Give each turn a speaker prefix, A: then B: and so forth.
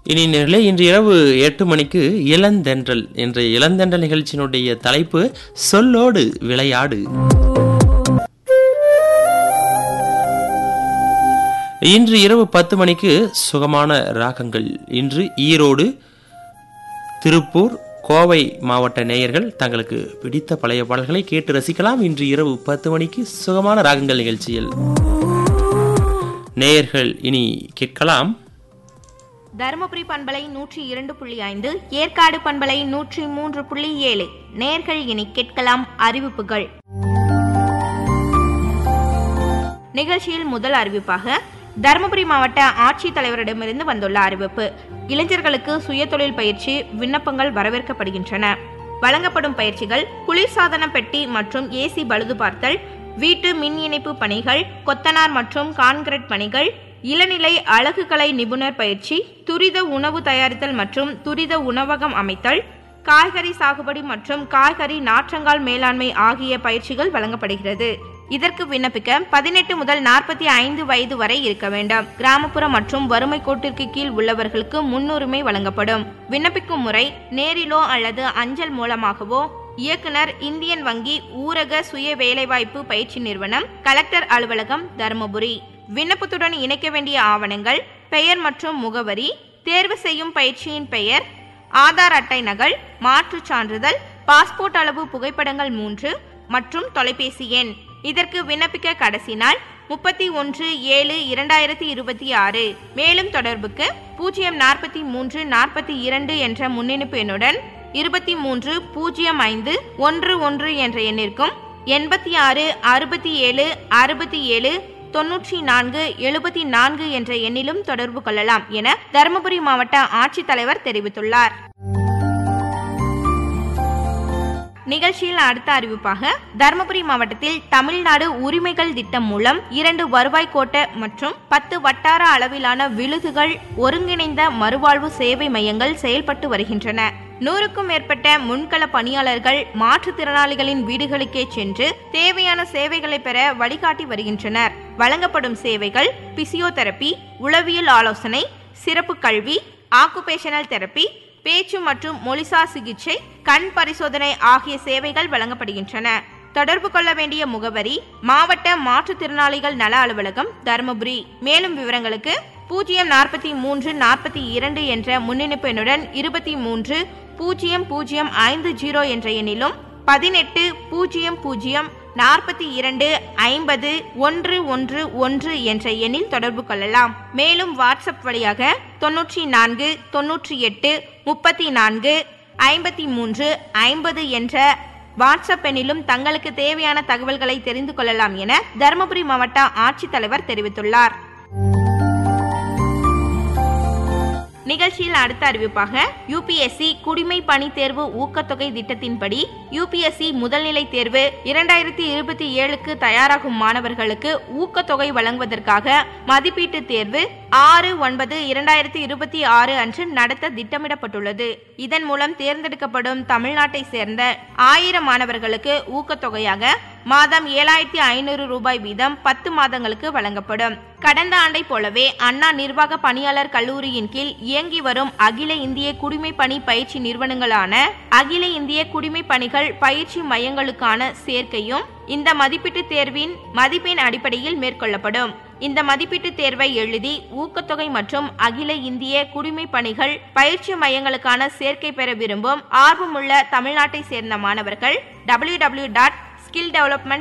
A: இனி நேர்களே இன்று இரவு எட்டு மணிக்கு இளந்தென்றல் என்ற இளந்தென்றல் நிகழ்ச்சியினுடைய தலைப்பு சொல்லோடு விளையாடு இன்று இரவு பத்து மணிக்கு சுகமான ராகங்கள் இன்று ஈரோடு திருப்பூர் கோவை மாவட்ட நேயர்கள் தங்களுக்கு பிடித்த பழைய பாடல்களை கேட்டு ரசிக்கலாம் இன்று இரவு பத்து மணிக்கு சுகமான ராகங்கள் நிகழ்ச்சியில் நேயர்கள் இனி கேட்கலாம்
B: தருமபுரி பண்பலை நூற்றி இரண்டு புள்ளி ஐந்து ஏற்காடு பண்பலை நூற்றி மூன்று புள்ளி ஏழு நேர்கள் இனி கேட்கலாம் அறிவிப்புகள் நிகழ்ச்சியில் முதல் அறிவிப்பாக தருமபுரி மாவட்ட ஆட்சித்தலைவரிடமிருந்து வந்துள்ள அறிவிப்பு இளைஞர்களுக்கு சுயதொழில் பயிற்சி விண்ணப்பங்கள் வரவேற்கப்படுகின்றன வழங்கப்படும் பயிற்சிகள் குளிர்சாதன பெட்டி மற்றும் ஏசி பழுது பார்த்தல் வீட்டு மின் இணைப்பு பணிகள் கொத்தனார் மற்றும் கான்கிரீட் பணிகள் இளநிலை அழகுக்கலை நிபுணர் பயிற்சி துரித உணவு தயாரித்தல் மற்றும் துரித உணவகம் அமைத்தல் காய்கறி சாகுபடி மற்றும் காய்கறி நாற்றங்கால் மேலாண்மை ஆகிய பயிற்சிகள் வழங்கப்படுகிறது இதற்கு விண்ணப்பிக்க பதினெட்டு முதல் நாற்பத்தி ஐந்து வயது வரை இருக்க வேண்டும் கிராமப்புற மற்றும் வறுமை கோட்டிற்கு கீழ் உள்ளவர்களுக்கு முன்னுரிமை வழங்கப்படும் விண்ணப்பிக்கும் முறை நேரிலோ அல்லது அஞ்சல் மூலமாகவோ இயக்குனர் இந்தியன் வங்கி ஊரக சுய வேலைவாய்ப்பு பயிற்சி நிறுவனம் கலெக்டர் அலுவலகம் தருமபுரி விண்ணப்பத்துடன் இணைக்க வேண்டிய ஆவணங்கள் பெயர் மற்றும் முகவரி தேர்வு செய்யும் பயிற்சியின் பெயர் ஆதார் அட்டை நகல் மாற்றுச் சான்றிதழ் பாஸ்போர்ட் அளவு புகைப்படங்கள் மூன்று மற்றும் தொலைபேசி எண் இதற்கு விண்ணப்பிக்க கடைசி நாள் முப்பத்தி ஒன்று ஏழு இரண்டாயிரத்தி இருபத்தி ஆறு மேலும் தொடர்புக்கு பூஜ்ஜியம் நாற்பத்தி மூன்று நாற்பத்தி இரண்டு என்ற முன்னிணைப்பு எண்ணுடன் இருபத்தி மூன்று பூஜ்ஜியம் ஐந்து ஒன்று ஒன்று என்ற எண்ணிற்கும் எண்பத்தி ஆறு அறுபத்தி ஏழு அறுபத்தி ஏழு தொன்னூற்றி நான்கு எழுபத்தி நான்கு என்ற எண்ணிலும் தொடர்பு கொள்ளலாம் என தருமபுரி மாவட்ட ஆட்சித்தலைவர் தெரிவித்துள்ளார் நிகழ்ச்சியில் அடுத்த அறிவிப்பாக தருமபுரி மாவட்டத்தில் தமிழ்நாடு உரிமைகள் திட்டம் மூலம் இரண்டு வருவாய் கோட்ட மற்றும் பத்து வட்டார அளவிலான விழுதுகள் ஒருங்கிணைந்த மறுவாழ்வு சேவை மையங்கள் செயல்பட்டு வருகின்றன நூறுக்கும் மேற்பட்ட முன்கள பணியாளர்கள் மாற்றுத்திறனாளிகளின் வீடுகளுக்கே சென்று தேவையான சேவைகளை பெற வழிகாட்டி வருகின்றனர் வழங்கப்படும் சேவைகள் பிசியோதெரபி உளவியல் ஆலோசனை சிறப்பு கல்வி ஆக்குபேஷனல் தெரப்பி பேச்சு மற்றும் மொழிசார் சிகிச்சை கண் பரிசோதனை ஆகிய சேவைகள் வழங்கப்படுகின்றன தொடர்பு கொள்ள வேண்டிய முகவரி மாவட்ட மாற்றுத்திறனாளிகள் நல அலுவலகம் தருமபுரி மேலும் விவரங்களுக்கு பூஜ்ஜியம் நாற்பத்தி மூன்று நாற்பத்தி இரண்டு என்ற முன்னிணைப்பு எண்ணுடன் இருபத்தி மூன்று பூஜ்ஜியம் பூஜ்ஜியம் ஐந்து ஜீரோ என்ற எண்ணிலும் பதினெட்டு பூஜ்ஜியம் பூஜ்ஜியம் நாற்பத்தி இரண்டு ஐம்பது ஒன்று ஒன்று ஒன்று என்ற எண்ணில் தொடர்பு கொள்ளலாம் மேலும் வாட்ஸ்அப் வழியாக தொன்னூற்றி நான்கு தொன்னூற்றி எட்டு முப்பத்தி நான்கு ஐம்பத்தி மூன்று ஐம்பது என்ற வாட்ஸ்அப் எண்ணிலும் தங்களுக்கு தேவையான தகவல்களை தெரிந்து கொள்ளலாம் என தருமபுரி மாவட்ட ஆட்சித்தலைவர் தெரிவித்துள்ளார் நிகழ்ச்சியில் அடுத்த அறிவிப்பாக யூபிஎஸ்சி குடிமை பணி தேர்வு ஊக்கத்தொகை திட்டத்தின்படி யூபிஎஸ்சி முதல்நிலை தேர்வு இரண்டாயிரத்தி இருபத்தி ஏழுக்கு தயாராகும் மாணவர்களுக்கு ஊக்கத்தொகை வழங்குவதற்காக மதிப்பீட்டு தேர்வு ஆறு ஒன்பது இரண்டாயிரத்தி இருபத்தி ஆறு அன்று நடத்த திட்டமிடப்பட்டுள்ளது இதன் மூலம் தேர்ந்தெடுக்கப்படும் தமிழ்நாட்டை சேர்ந்த ஆயிரம் மாணவர்களுக்கு ஊக்கத்தொகையாக மாதம் ஏழாயிரத்தி ஐநூறு ரூபாய் வீதம் பத்து மாதங்களுக்கு வழங்கப்படும் கடந்த ஆண்டை போலவே அண்ணா நிர்வாக பணியாளர் கல்லூரியின் கீழ் இயங்கி வரும் அகில இந்திய குடிமை பணி பயிற்சி நிறுவனங்களான அகில இந்திய குடிமை பணிகள் பயிற்சி மையங்களுக்கான சேர்க்கையும் இந்த மதிப்பீட்டு தேர்வின் மதிப்பெண் அடிப்படையில் மேற்கொள்ளப்படும் இந்த மதிப்பீட்டு தேர்வை எழுதி ஊக்கத்தொகை மற்றும் அகில இந்திய குடிமை பணிகள் பயிற்சி மையங்களுக்கான சேர்க்கை பெற விரும்பும் ஆர்வமுள்ள தமிழ்நாட்டை சேர்ந்த மாணவர்கள் W W dot skill development